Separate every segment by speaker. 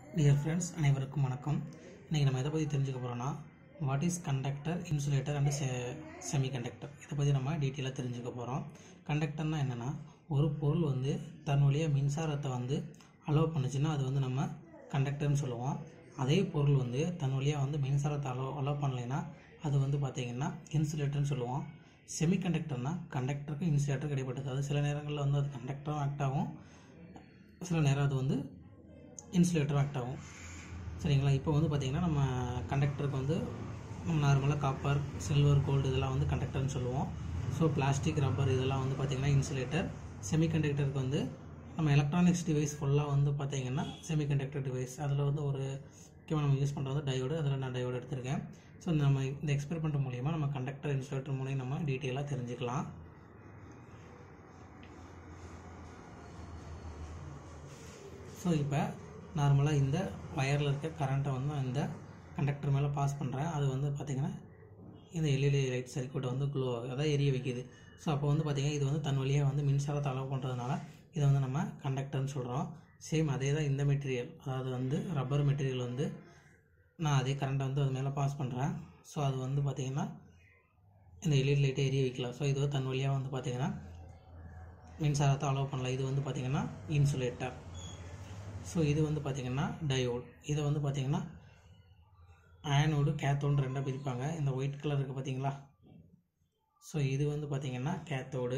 Speaker 1: dear friends அனைவருக்கும் வணக்கம் இன்றைக்கி நம்ம எதை பற்றி தெரிஞ்சுக்க போகிறோம்னா what is conductor insulator and semi semiconductor இதை பற்றி நம்ம டீட்டெயிலாக தெரிஞ்சுக்க போகிறோம் கண்டக்டர்னா என்னென்னா ஒரு பொருள் வந்து தன் வழியாக மின்சாரத்தை வந்து அலோவ் பண்ணுச்சுன்னா அது வந்து நம்ம கண்டக்டர்னு சொல்லுவோம் அதே பொருள் வந்து தன் வழியாக வந்து மின்சாரத்தை அலோ அலோவ் பண்ணலைன்னா அது வந்து பார்த்திங்கன்னா இன்சுலேட்டர்னு சொல்லுவோம் செமி கண்டக்டர்னால் கண்டக்டருக்கும் இன்சுலேட்டருக்கும் இடைப்பட்டது அது சில நேரங்களில் வந்து அது கண்டக்டரும் ஆக்ட் ஆகும் சில நேரம் அது வந்து இன்சுலேட்டரும் ஆக்ட் ஆகும் சரிங்களா இப்போ வந்து பார்த்திங்கன்னா நம்ம கண்டக்டருக்கு வந்து நம்ம நார்மலாக காப்பர் சில்வர் கோல்டு இதெல்லாம் வந்து கண்டக்டர்னு சொல்லுவோம் ஸோ பிளாஸ்டிக் ரப்பர் இதெல்லாம் வந்து பார்த்திங்கன்னா இன்சுலேட்டர் செமி கண்டக்டருக்கு வந்து நம்ம எலக்ட்ரானிக்ஸ் டிவைஸ் ஃபுல்லாக வந்து பார்த்திங்கன்னா செமி கண்டக்டர் டிவைஸ் அதில் வந்து ஒரு முக்கியமாக நம்ம யூஸ் பண்ணுறது டயோடு அதில் நான் டயோடு எடுத்திருக்கேன் ஸோ நம்ம இந்த எக்ஸ்பெரிமெண்ட் மூலிமா நம்ம கண்டக்டர் இன்சுலேட்டர் மூலியம் நம்ம டீட்டெயிலாக தெரிஞ்சுக்கலாம் ஸோ இப்போ நார்மலாக இந்த வயரில் இருக்க கரண்ட்டை வந்து நான் இந்த கண்டக்டர் மேலே பாஸ் பண்ணுறேன் அது வந்து பார்த்திங்கன்னா இந்த எல்இடி லைட் சர்க்யூட்டை வந்து க்ளோ அதாவது எரிய வைக்கிது ஸோ அப்போ வந்து பார்த்திங்கன்னா இது வந்து தன் வழியாக வந்து மின்சாரத்தை அலோவ் பண்ணுறதுனால இதை வந்து நம்ம கண்டக்டர்னு சொல்கிறோம் சேம் அதே தான் இந்த மெட்டீரியல் அதாவது வந்து ரப்பர் மெட்டீரியல் வந்து நான் அதே கரண்ட்டை வந்து அது மேலே பாஸ் பண்ணுறேன் ஸோ அது வந்து பார்த்திங்கன்னா இந்த எல்இடி லைட்டை எரிய வைக்கலாம் ஸோ இது வந்து தன் வழியாக வந்து பார்த்திங்கன்னா மின்சாரத்தை அலோவ் பண்ணலாம் இது வந்து பார்த்திங்கன்னா இன்சுலேட்டர் ஸோ இது வந்து பார்த்திங்கன்னா டயோடு இதை வந்து பார்த்திங்கன்னா ஆனோடு கேத்தோடு ரெண்டாக பிரிப்பாங்க இந்த ஒயிட் கலர் இருக்குது பார்த்தீங்களா ஸோ இது வந்து பார்த்திங்கன்னா கேத்தோடு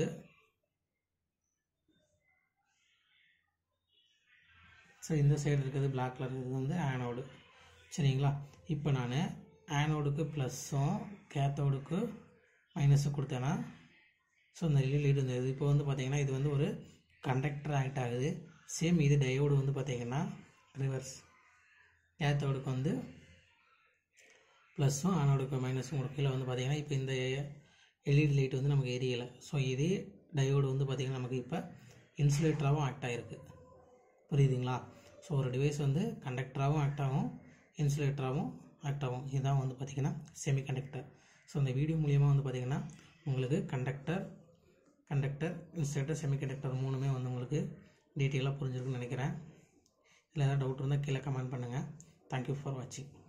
Speaker 1: ஸோ இந்த சைடு இருக்கிறது பிளாக் கலர் இது வந்து ஆனோடு சரிங்களா இப்போ நான் ஆனோடுக்கு ப்ளஸ்ஸும் கேத்தோடுக்கு மைனஸும் கொடுத்தேன்னா ஸோ இந்த லீடு இந்த இது இப்போ வந்து பார்த்திங்கன்னா இது வந்து ஒரு கண்டக்டர் ஆக்ட் ஆகுது சேம் இது டயோடு வந்து பார்த்திங்கன்னா ரிவர்ஸ் கேத்தோடுக்கு வந்து ப்ளஸ்ஸும் ஆனோடுக்கு மைனஸும் ஒரு கீழே வந்து பார்த்திங்கன்னா இப்போ இந்த எல்இடி லைட் வந்து நமக்கு எரியலை ஸோ இதே டயோடு வந்து பார்த்திங்கன்னா நமக்கு இப்போ இன்சுலேட்டராகவும் ஆக்ட் ஆகிருக்கு புரியுதுங்களா ஸோ ஒரு டிவைஸ் வந்து கண்டக்டராகவும் ஆக்ட் ஆகும் இன்சுலேட்டராகவும் ஆக்ட் ஆகும் இதுதான் வந்து பார்த்திங்கன்னா செமி கண்டக்டர் ஸோ இந்த வீடியோ மூலியமாக வந்து பார்த்திங்கன்னா உங்களுக்கு conductor conductor insulator semiconductor மூணுமே வந்து உங்களுக்கு டீட்டெயிலாக புரிஞ்சிருக்குன்னு நினைக்கிறேன் இதில் ஏதாவது டவுட் இருந்தால் கீழே கமெண்ட் பண்ணுங்கள் தேங்க்யூ ஃபார் வாட்சிங்